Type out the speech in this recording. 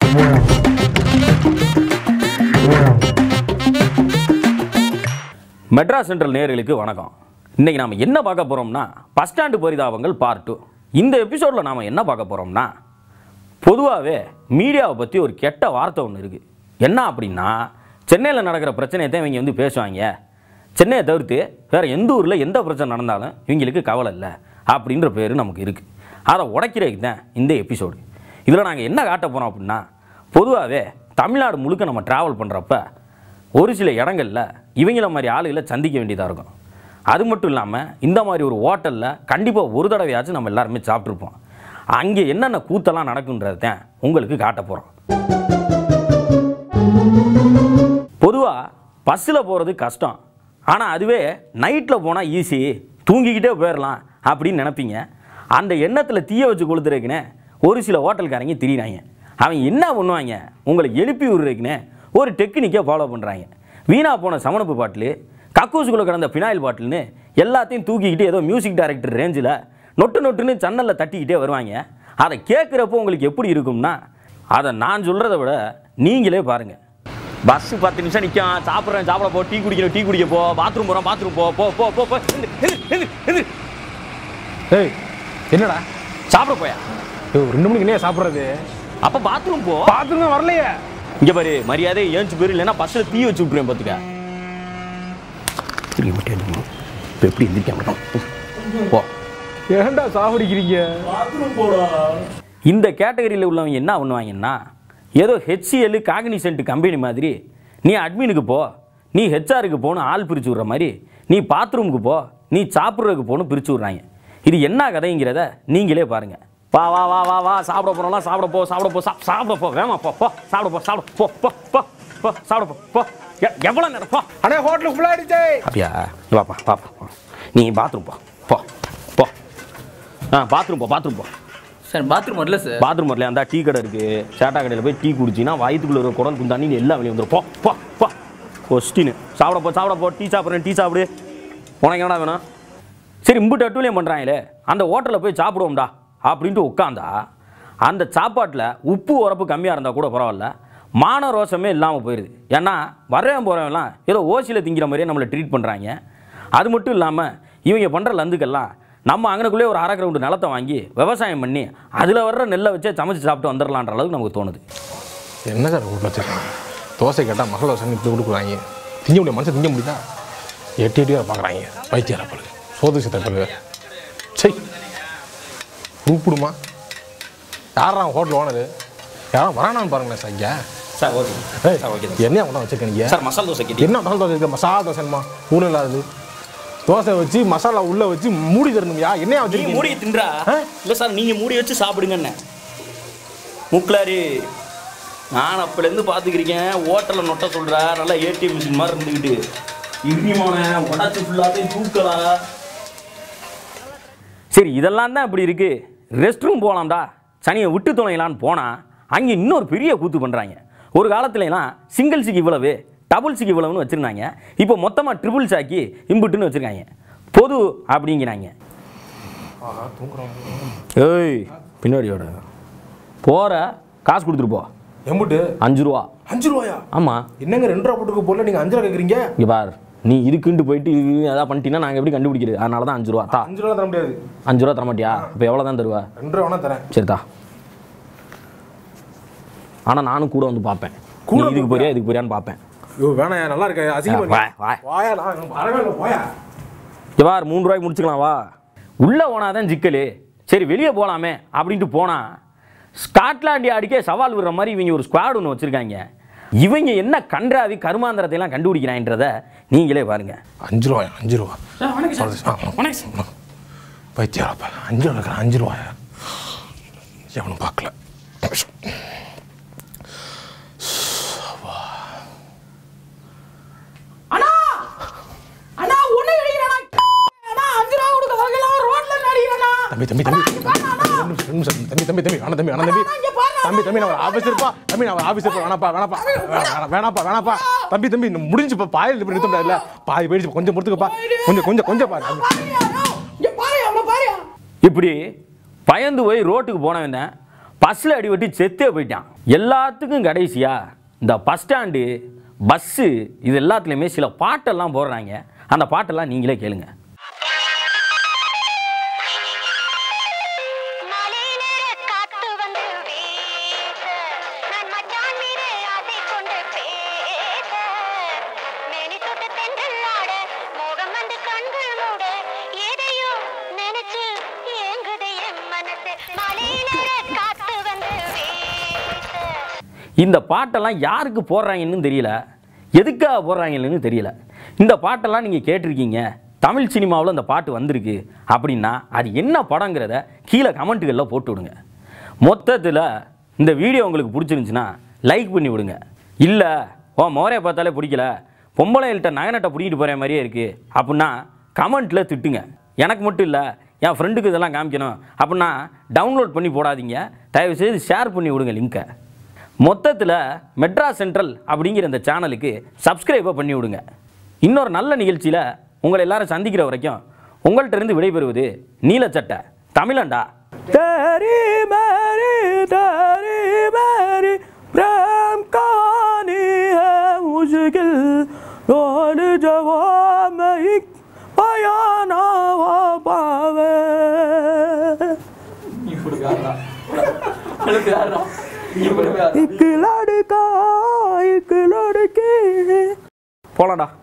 Madras central நேயர்களுக்கு வணக்கம் இன்னைக்கு நாம என்ன பார்க்க போறோம்னா பஸ் ஸ்டாண்டு பரிதாபங்கள் பார்ட் டூ இந்த எபிசோடில் நாம என்ன பார்க்க போறோம்னா பொதுவாகவே மீடியாவை பற்றி ஒரு கெட்ட வார்த்தை ஒன்று இருக்குது என்ன அப்படின்னா சென்னையில் நடக்கிற பிரச்சனையை தான் இவங்க வந்து பேசுவாங்க சென்னையை தவிர்த்து வேறு எந்த ஊரில் எந்த பிரச்சனை நடந்தாலும் இவங்களுக்கு கவலை இல்லை அப்படின்ற பேர் நமக்கு இருக்குது அதை உடைக்கிறதுக்கு தான் இந்த எபிசோடு இதில் நாங்கள் என்ன காட்ட போகிறோம் அப்படின்னா பொதுவாகவே தமிழ்நாடு முழுக்க நம்ம ட்ராவல் பண்ணுறப்ப ஒரு சில இடங்களில் இவங்கள மாதிரி ஆளுகளை சந்திக்க வேண்டியதாக இருக்கும் அது மட்டும் இல்லாமல் இந்த மாதிரி ஒரு ஹோட்டலில் கண்டிப்பாக ஒரு தடவையாச்சும் நம்ம எல்லாருமே சாப்பிட்ருப்போம் அங்கே என்னென்ன கூத்தெல்லாம் நடக்குன்றது தான் உங்களுக்கு காட்ட போகிறோம் பொதுவாக பஸ்ஸில் போகிறது கஷ்டம் ஆனால் அதுவே நைட்டில் போனால் ஈஸி தூங்கிக்கிட்டே போயிடலாம் அப்படின்னு நினைப்பீங்க அந்த எண்ணத்தில் தீய வச்சு கொளுத்துறதுக்குன்னு ஒரு சில ஹோட்டல்காரங்க திரியிறாங்க அவங்க என்ன பண்ணுவாங்க உங்களை எழுப்பி விடுறதுக்குன்னு ஒரு டெக்னிக்கை ஃபாலோ பண்ணுறாங்க வீணா போன சமணப்பு பாட்டில் கக்கூசுக்குள்ளே கிடந்த பினாயில் பாட்டில்னு எல்லாத்தையும் தூக்கிக்கிட்டு ஏதோ மியூசிக் டைரக்டர் ரேஞ்சில் நொட்டு நொட்டுன்னு சன்னலில் தட்டிக்கிட்டே வருவாங்க அதை கேட்குறப்போ உங்களுக்கு எப்படி இருக்கும்னா அதை நான் சொல்கிறத விட நீங்களே பாருங்கள் பஸ் பத்து நிமிஷம் நிற்கும் சாப்பிட்றேன் சாப்பிட போ டீ குடிக்கிறேன் டீ குடிக்க போ பாத்ரூம் போகிறோம் பாத்ரூம் போ போ போ போ போ எந்திரு, எந்திரு, எந்திரு, எந்திரு. ஏய் என்னடா சாப்பிட போயா ஐயோ ரெண்டு மணிக்கு என்ன சாப்பிட்றது அப்போ பாத்ரூம் போ பாத்ரூம் தான் வரலையே இங்கே பாரு மரியாதை ஏஞ்சி போயிரு இல்லைன்னா பஸ்ஸில் தீ வச்சு விட்ருவேன் பார்த்துக்க திரும்பி மட்டும் எழுந்திரிக்கணும். இப்போ எப்படி எந்திரிக்க போ ஏன்டா சாப்பிடிக்கிறீங்க இந்த கேட்டகரியில் உள்ளவங்க என்ன பண்ணுவாங்கன்னா ஏதோ ஹெச்சிஎல் காக்னிசென்ட் கம்பெனி மாதிரி நீ அட்மினுக்கு போ நீ ஹெச்ஆருக்கு போன்னு ஆள் பிரித்து விட்ற மாதிரி நீ பாத்ரூமுக்கு போ நீ சாப்பிட்றதுக்கு போன்னு பிரித்து விட்றாங்க இது என்ன கதைங்கிறத நீங்களே பாருங்க வா வா வா வா வா சாப்பிட போகிறோம்லாம் சாப்பிட போ சாப்பிட போ சாப்- சாப்பிட போ வேமா போ போ சாப்பிட போ சாப்பிட போ போ போ போ சாப்பிட போ போ எ- எவ்வளோ நேரம் போ அண்ணே ஹோட்டலுக்கு ஃபுல்லாக அடிச்சே அப்படியா வாப்பா பாப்பா போ. நீ பாத்ரூம் போ போ போ ஆ பாத்ரூம் போ பாத்ரூம் போ சார் பாத்ரூம் வரல சார் பாத்ரூம் வரல அந்த டீ கடை இருக்கு சேட்டா கடையில் போய் டீ குடிச்சின்னா வயிற்றுக்குள்ள ஒரு குடல் குந்தாணி எல்லாம் வெளியே வந்துடும் போ போ போ கொஸ்டின் சாப்பிட போ சாப்பிட போ டீ சாப்பிட்றேன் டீ சாப்பிடு உனக்கு என்னடா வேணும் சரி இம்புட்டு அட்டுலையும் பண்ணுறாங்களே அந்த ஹோட்டலில் போய் சாப்பிடுவோம்டா அப்படின்ட்டு உட்காந்தா அந்த சாப்பாட்டில் உப்பு உரப்பு கம்மியாக இருந்தால் கூட பரவாயில்ல மான ரோசமே இல்லாமல் போயிடுது ஏன்னா வரவன் போகிறவன்லாம் ஏதோ ஓசியில் திங்கிற மாதிரியே நம்மளை ட்ரீட் பண்ணுறாங்க அது மட்டும் இல்லாமல் இவங்க பண்ணுற லந்துக்கெல்லாம் நம்ம அங்கனக்குள்ளே ஒரு அரை கிரவுண்டு நிலத்தை வாங்கி விவசாயம் பண்ணி அதில் வர்ற நெல்லை வச்சே சமைச்சு சாப்பிட்டு வந்துடலான்ற அளவுக்கு நமக்கு தோணுது என்ன சார் வீட்டில் வச்சுருக்காங்க தோசை கேட்டால் மசாலா தோசை இப்படி கொடுக்குறாங்க திங்க முடியும் மனுஷன் திங்க முடியுதா எட்டி எட்டியாக பார்க்குறாங்க வைத்தியர பழு சோது சித்த பழு சை கூப்பிடுமா யாரா ஹோட்டல் ஓனரு யாரும் வரானான்னு பாருங்களேன் சார் இங்கே சார் ஓகே ஏய் சார் ஓகே என்ன கொண்டா வச்சிருக்கீங்க சார் மசாலா தோசை கேட்டி என்ன மசாலா தோசை இருக்கு மசாலா தோசைமா ஊரில் இல்லாதது தோசை வச்சு மசாலா உள்ள வச்சு மூடி தரணும்யா என்னையா நீ வச்சிருக்கீங்க மூடி தின்றா ஆ? இல்லை சார் நீங்கள் மூடி வச்சு சாப்பிடுங்கண்ணே முக்லாரி நான் அப்போலேருந்து பார்த்துக்கிறீங்க ஹோட்டலில் நொட்ட சொல்கிறா நல்லா ஏடிஎம் மிஷின் மாதிரி இருந்துக்கிட்டு இடிமான உடச்சி ஃபுல்லாத்தையும் தூக்கலா சரி இதெல்லாம் தான் இப்படி இருக்கு ரெஸ்ட் ரூம் போகலாம்டா சனியை விட்டு துணையலான்னு போனால் அங்கே இன்னொரு பெரிய கூத்து பண்ணுறாங்க ஒரு காலத்துலலாம் சிங்கிள் சிக்கு இவ்வளவு டபுள் சிக்கு இவ்வளவுன்னு வச்சுருந்தாங்க இப்போ மொத்தமாக ட்ரிபிள் சாக்கி இம்புட்டுன்னு வச்சுருக்காங்க பொது அப்படிங்கிறாங்க ஏய் பின்னாடியோட போகிற காசு கொடுத்துட்டு போ எம்புட்டு அஞ்சு ரூபா அஞ்சு ரூபாயா ஆமாம் என்னங்க ரெண்டு ரூபா போட்டுக்க போல நீங்க அஞ்சு ரூபா கேக்குறீங்க இங்கே பார் நீ இதுக்குன்ட்டு போயிட்டு இது எதாவது பண்ணிட்டீங்கன்னா நாங்கள் எப்படி கண்டுபிடிக்கிறது அதனால தான் அஞ்சு ரூபா தா அஞ்சு ரூபா தர முடியாது அஞ்சு ரூபா தர மாட்டியா இப்போ எவ்வளோ தான் தருவா ரெண்டு ரூபா வேணா தரேன் சரிதா ஆனால் நானும் கூட வந்து பார்ப்பேன் கூட கூட இதுக்கு போறியா இதுக்கு போறியான்னு பார்ப்பேன் ஐயோ வேணாயா நல்லா இருக்க வா, அசிங்கமா வா. வாயா நான் வரவே இல்லை போயா இங்க பார் மூணு ரூபாய்க்கு முடிச்சுக்கலாம் வா உள்ளே போனாதான் சிக்கல் சரி வெளியே போகலாமே அப்படின்ட்டு போனால் ஸ்காட்லாண்ட் யார்டுக்கே சவால் விடுற மாதிரி இவங்க ஒரு ஸ்குவாட் ஒன்று வச்சுருக்காங்க இவங்க என்ன கன்றாவி கருமாந்திரத்தை எல்லாம் கண்டுபிடிக்கிறான்றத நீங்களே பாருங்க அஞ்சு ரூபாயா அஞ்சு ரூபா வணக்கம் சார் பைத்தியாரப்பா அஞ்சு ரூபா இருக்கிற அஞ்சு ரூபாயா எவனும் பார்க்கல அண்ணா அண்ணா ஒண்ணு அடிக்கிறானா அண்ணா அஞ்சு ரூபா கொடுக்க வாங்கலாம் ரோட்ல அடிக்கிறானா தம்பி தம்பி தம்பி ரெண்டு நிமிஷம், ரெண்டு நிமிஷம். தம்பி தம்பி தம்பி வேணாம் தம்பி வேணாம் தம்பி தம்பி தம்பி நான் ஆஃபீஸ் இருப்பா தம்பி நான் ஆஃபீஸ் இருப்பா வேணாப்பா வேணாப்பா வேணாம், வேணாப்பா வேணாப்பா தம்பி தம்பி இன்னும் முடிஞ்சுப்பா பாயில் இப்படி நிறுத்த முடியாதுல்ல பாதி போயிடுச்சு கொஞ்சம் பொறுத்துக்கப்பா கொஞ்சம் கொஞ்சம் கொஞ்சம் பாரு இங்க பாரு அவன பாரு இப்படி பயந்து போய் ரோட்டுக்கு போனவன் தான் பஸ்ஸில் அடிபட்டு செத்தே போயிட்டான் எல்லாத்துக்கும் கடைசியாக இந்த பஸ் ஸ்டாண்டு பஸ்ஸு இது எல்லாத்துலேயுமே சில பாட்டெல்லாம் போடுறாங்க அந்த பாட்டெல்லாம் நீங்களே கேளுங்க மலையிலே காத்து வந்து வீச நான் மச்சான் மீது ஆசை கொண்டு பேச மேனி தொட்டு தென்றல் ஆட மோகம் வந்து கண்கள் மூட எதையோ நினைச்சு ஏங்குது என் மனசு மலையிலே காத்து வந்து வீச இந்த பாட்டெல்லாம் யாருக்கு போடுறாங்கன்னு தெரியல எதுக்காக போடுறாங்கன்னு தெரியல இந்த பாட்டெல்லாம் நீங்கள் கேட்டிருக்கீங்க தமிழ் சினிமாவில் இந்த பாட்டு வந்திருக்கு அப்படின்னா அது என்ன படங்கிறத கீழே கமெண்ட்டுகளில் போட்டு விடுங்க மொத்தத்தில் இந்த வீடியோ உங்களுக்கு பிடிச்சிருந்துச்சுன்னா லைக் பண்ணி விடுங்க இல்லை ஓ மோரையை பார்த்தாலே பிடிக்கல பொம்பளைகள்கிட்ட நகனட்டை பிடிக்கிட்டு போகிற மாதிரியே இருக்குது அப்படின்னா கமெண்ட்டில் திட்டுங்க எனக்கு மட்டும் இல்லை என் ஃப்ரெண்டுக்கு இதெல்லாம் காமிக்கணும் அப்படின்னா டவுன்லோட் பண்ணி போடாதீங்க தயவுசெய்து ஷேர் பண்ணி விடுங்க லிங்க்கை மொத்தத்தில் மெட்ராஸ் சென்ட்ரல் அப்படிங்கிற இந்த சேனலுக்கு சப்ஸ்கிரைபை பண்ணி விடுங்க இன்னொரு நல்ல நிகழ்ச்சியில் உங்களை எல்லாரும் சந்திக்கிற வரைக்கும் உங்கள்கிட்ட இருந்து விடைபெறுவது நீலச்சட்டை தமிழண்டா तेरी मेरी तेरी मेरी प्रेम कहानी है मुश्किल रोल जवाब में एक बयान ना हो पावे एक लड़का एक लड़की போலாம்டா